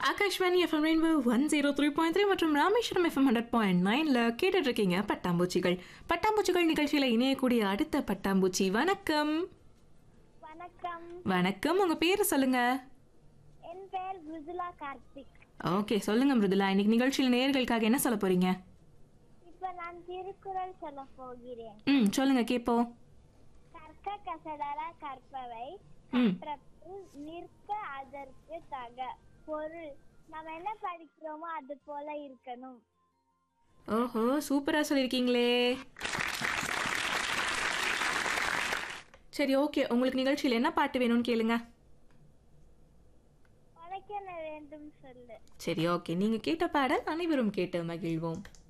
Akashvani FM rainbow one zero three point three மற்றும் Rameswaram FM hundred point நைனில் கேட்டுட்டு இருக்கீங்க பட்டாம்பூச்சிகள் பட்டாம்பூச்சிகள் நிகழ்ச்சியில் இணையக்கூடிய அடுத்த பட்டாம்பூச்சி வணக்கம் வணக்கம் வணக்கம் உங்கள் பேர் சொல்லுங்க என் பெயர் மிருதுலா கார்த்திக் ஓகே சொல்லுங்க மிருதுலா இன்னைக்கு நிகழ்ச்சியில் நேர்களுக்காக என்ன சொல்ல போறீங்க இப்ப நான் திருக்குறள் சொல்ல போகிறேன் ம் சொல்லுங்க கேட்போம் கற்க கசடர கற்பவை ம் கற்றபின் நிற்க அதற்கு தக பொருள் நம்ம என்ன படிக்கிறோமோ அது போல இருக்கணும் ஓஹோ சூப்பராக சொல்லியிருக்கீங்களே சரி ஓகே உங்களுக்கு நிகழ்ச்சியில் என்ன பாட்டு வேணும்னு கேளுங்க உனக்கு என்ன வேண்டும் சொல்லு சரி ஓகே நீங்கள் கேட்ட பாடல் அனைவரும் கேட்டு மகிழ்வோம்